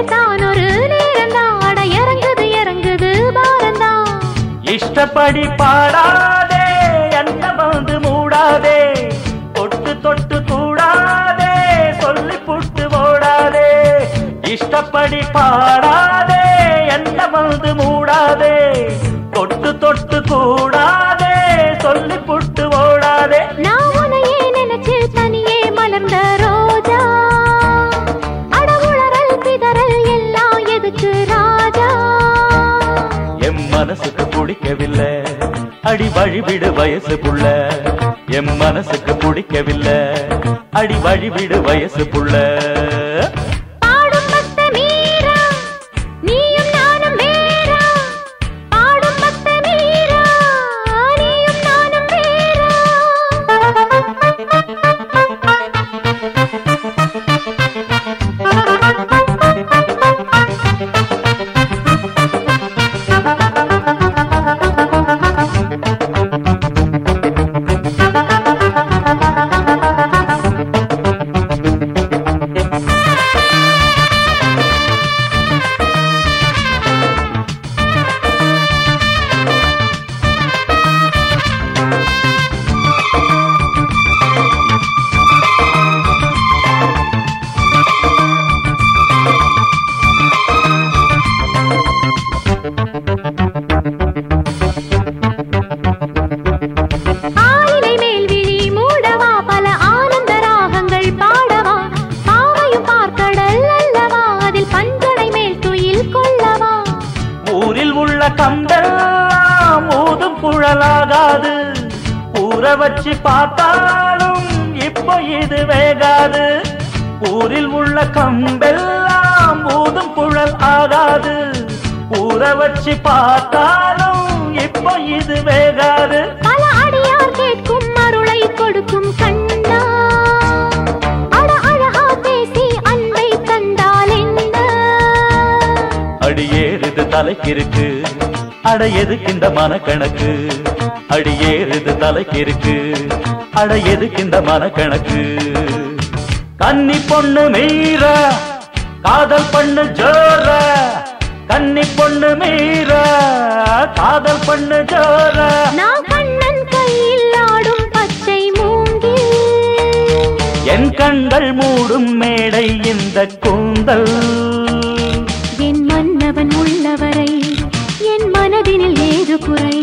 தான் ஒரு நேரம்தான் அட இறங்குது இறங்குது பாரந்தான் இஷ்டப்படி பாடாதே என்ன வந்து மூடாதே தொட்டு தொட்டு கூடாதே சொல்லி புட்டு ஓடாதே இஷ்டப்படி பாடாதே என்ன வந்து மூடாதே தொட்டு தொட்டு கூடாதே சொல்லி புட்டு ஓடாதே நான் உன்னையே நினைச்சு தனியே மலர்ந்த ரோஜா அட உளறல் பிதறல் எல்லாம் எதுக்கு ராஜா எம் மனசுக்கு பிடிக்கவில்லை அடி வழிவிடு வயசு புள்ள எம் மனசுக்கு பிடிக்கவில்லை அடி வழிவிடு வயசு புள்ள பாடும் பக்த மீரா நீயும் நானும் வேறா பாடும் பக்த மீரா நீயும் நானும் வேறா ஆயிலை மேல் விழி மூடவா பல ஆனந்த ராகங்கள் பாடவா பாவையும் பார்க்கடல் அல்லவா அதில் பஞ்சனை மேல் துயில் கொள்ளவா ஊரில் உள்ள கம்பெல்லாம் ஊதும் குழலாகாது ஊற வச்சு பார்த்தாலும் இப்போ இது வேகாது ஊரில் உள்ள கம்பெல்லாம் ஊதும் குழல் ஆகாது ஊற வச்சு பார்த்தாலும் இப்போ இது வேகாது பல அடியார் கேட்கும் அருளை கொடுக்கும் கண்ணா அட அழகா பேசி அன்பை தந்தால் என்ன அடியேறுது தலைக்கிருக்கு அட எதுக்கு இந்த மனக்கணக்கு அடியேறுது தலைக்கிருக்கு அட எதுக்கு இந்த மனக்கணக்கு கன்னி பொண்ணு மீற காதல் பண்ணு ஜோர கன்னி பொண்ணு மீற காதல் பண்ணு ஜோர நான் கண்ணன் கையில் ஆடும் பச்சை மூங்கில் என் கண்கள் மூடும் மேடை இந்த கூந்தல் என் மன்னவன் உள்ளவரை என் மனதினில் ஏது குறை